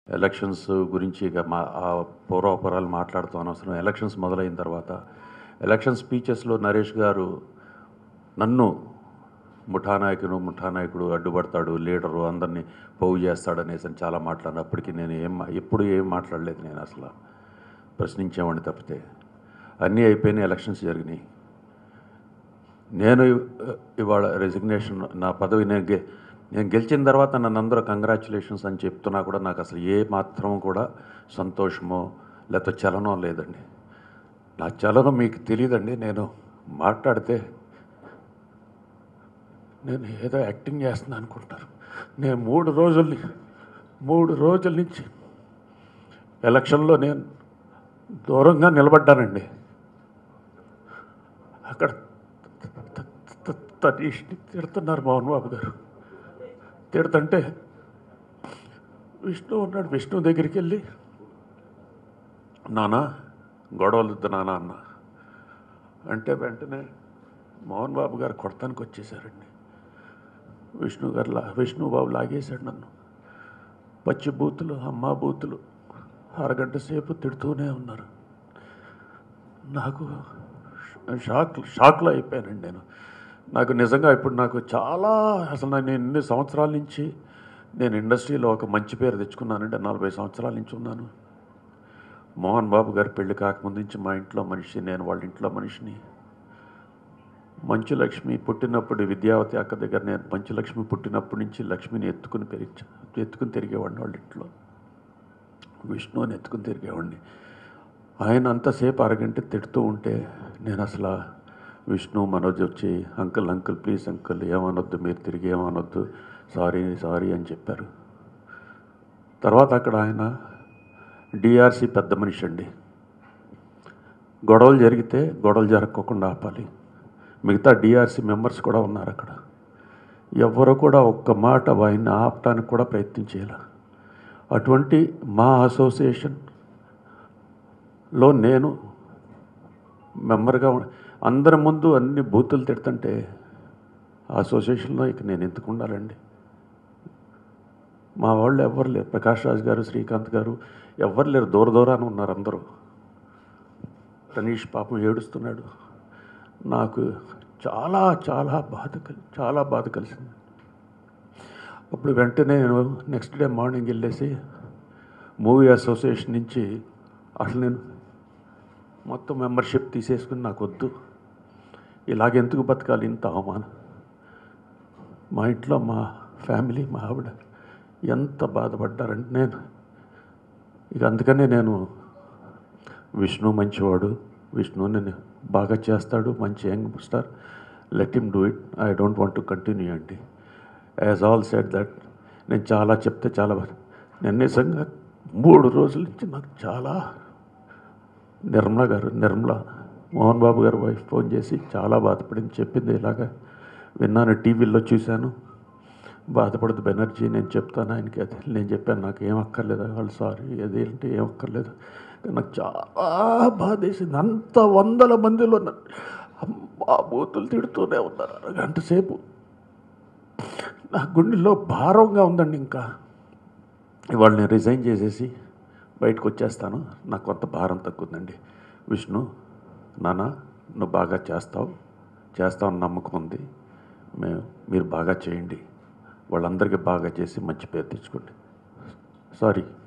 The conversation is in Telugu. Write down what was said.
ఎలక్షన్స్ గురించి ఇక మా ఆ పూర్వపరాలు మాట్లాడుతూ అనవసరం ఎలక్షన్స్ మొదలైన తర్వాత ఎలక్షన్ స్పీచెస్లో నరేష్ గారు నన్ను ముఠానాయకుడు ముఠానాయకుడు అడ్డుపడతాడు లీడరు అందరినీ పోగు చేస్తాడు అనేసి అని చాలా మాట్లాడినప్పటికీ నేను ఏం ఎప్పుడు ఏం మాట్లాడలేదు నేను అసలు ప్రశ్నించేవాడిని తప్పితే అన్నీ అయిపోయినాయి ఎలక్షన్స్ జరిగినాయి నేను ఇ- ఇవాళ రెసిగ్నేషన్ నా పదవి నేను గె నేను గెలిచిన తర్వాత నన్ను అందరూ కంగ్రాచులేషన్స్ అని చెప్తున్నా కూడా నాకు అసలు ఏ మాత్రం కూడా సంతోషమో లేకపోతే చలనం లేదండి నా చలనం మీకు తెలియదండి నేను మాట్లాడితే నేను ఏదో యాక్టింగ్ చేస్తున్నా అనుకుంటారు నేను మూడు రోజుల మూడు రోజుల నుంచి ఎలక్షన్లో నేను దూరంగా నిలబడ్డానండి అక్కడ త- త- తనీష్ని తిడుతున్నారు మోహన్ బాబు గారు తిడుతుంటే విష్ణు ఉన్నాడు విష్ణు దగ్గరికి వెళ్ళి నానా గొడవలొద్దు నానా అన్న అంటే వెంటనే మోహన్ బాబు గారు కొడతానికి వచ్చేసారండి విష్ణు గారు లా విష్ణు బాబు లాగేశాడు నన్ను పచ్చి బూతులు అమ్మ బూతులు అరగంట సేపు తిడుతూనే ఉన్నారు నాకు షాక్ షాక్లో అయిపోయానండి నేను నాకు నిజంగా ఇప్పుడు నాకు చాలా అసలు నేను ఎన్ని సంవత్సరాల నుంచి నేను ఇండస్ట్రీలో ఒక మంచి పేరు తెచ్చుకున్నానంటే నలభై సంవత్సరాల నుంచి ఉన్నాను మోహన్ బాబు గారి పెళ్లి కాకముందు నుంచి మా ఇంట్లో మనిషి నేను వాళ్ళ ఇంట్లో మనిషిని మంచు లక్ష్మి పుట్టినప్పుడు విద్యావతి అక్క దగ్గర నేను మంచు లక్ష్మి పుట్టినప్పటి నుంచి లక్ష్మిని ఎత్తుకుని పెరిగి ఎత్తుకుని తిరిగేవాడిని వాళ్ళ ఇంట్లో విష్ణుని ఎత్తుకుని తిరిగేవాడిని ఆయన అంతసేపు అరగంట తిడుతూ ఉంటే నేను అసలు విష్ణు మనోజ్ వచ్చి అంకుల్ అంకుల్ ప్లీజ్ అంకుల్ ఏమనొద్దు మీరు తిరిగి ఏమనొద్దు సారీ సారీ అని చెప్పారు తర్వాత అక్కడ ఆయన డిఆర్సి పెద్ద మనిషి అండి గొడవలు జరిగితే గొడవలు జరగకుండా ఆపాలి మిగతా డిఆర్సి మెంబర్స్ కూడా ఉన్నారు అక్కడ ఎవరు కూడా ఒక్క మాట ఆయన్ని ఆపటానికి కూడా ప్రయత్నం చేయాలి అటువంటి మా అసోసియేషన్లో నేను మెంబర్గా ఉం- అందరి ముందు అన్ని బూతులు తిడుతుంటే ఆ అసోసియేషన్లో ఇక నేను ఎందుకు ఉండాలండి మా వాళ్ళు ఎవరు లేరు ప్రకాష్ రాజ్ గారు శ్రీకాంత్ గారు ఎవరు లేరు దూర దూరాన ఉన్నారు అందరూ తనీష్ పాపం ఏడుస్తున్నాడు నాకు చాలా చాలా బాధ కలి చాలా బాధ కలిసింది అప్పుడు వెంటనే నేను నెక్స్ట్ డే మార్నింగ్ వెళ్ళేసి మూవీ అసోసియేషన్ నుంచి అసలు నేను మొత్తం మెంబర్షిప్ తీసేసుకుని నాకు వద్దు ఇలాగెందుకు బతకాలి ఇంత అవమానం మా ఇంట్లో మా ఫ్యామిలీ మా ఆవిడ ఎంత బాధపడ్డారంటే నేను ఇక అందుకనే నేను విష్ణు మంచివాడు విష్ణు నేను బాగా చేస్తాడు మంచి young star let him do it I don't want to continue అండి యాజ్ ఆల్ సెట్ దట్ నేను చాలా చెప్తే చాలా బాధ- నేను నిజంగా మూడు రోజుల నుంచి నాకు చాలా నిర్మల గారు నిర్మల మోహన్ బాబు గారు వైఫ్ ఫోన్ చేసి చాలా బాధపడింది చెప్పింది ఇలాగా విన్నాను టీవీలో చూశాను బాధపడదు బెనర్జీ నేను చెప్తాను ఆయనకి అది నేను చెప్పాను నాకు ఏం అక్కర్లేదు వాళ్ళు సారీ అది అంటే ఏం అక్కర్లేదు కానీ నాకు చాలా బాధ వేసింది అంత వందల మందిలో నన్ను అమ్మా బూతులు తిడుతూనే ఉన్నారు అరగంట సేపు నా గుండెలో భారంగా ఉందండి ఇంకా ఇవాళ నేను రిజైన్ చేసేసి బయటకు వచ్చేస్తాను నాకు కొంత భారం తగ్గుందండి విష్ణు నాన్న నువ్వు బాగా చేస్తావు చేస్తావు నమ్మకం ఉంది మేము మీరు బాగా చేయండి వాళ్ళందరికీ బాగా చేసి మంచి పేరు తెచ్చుకోండి సారీ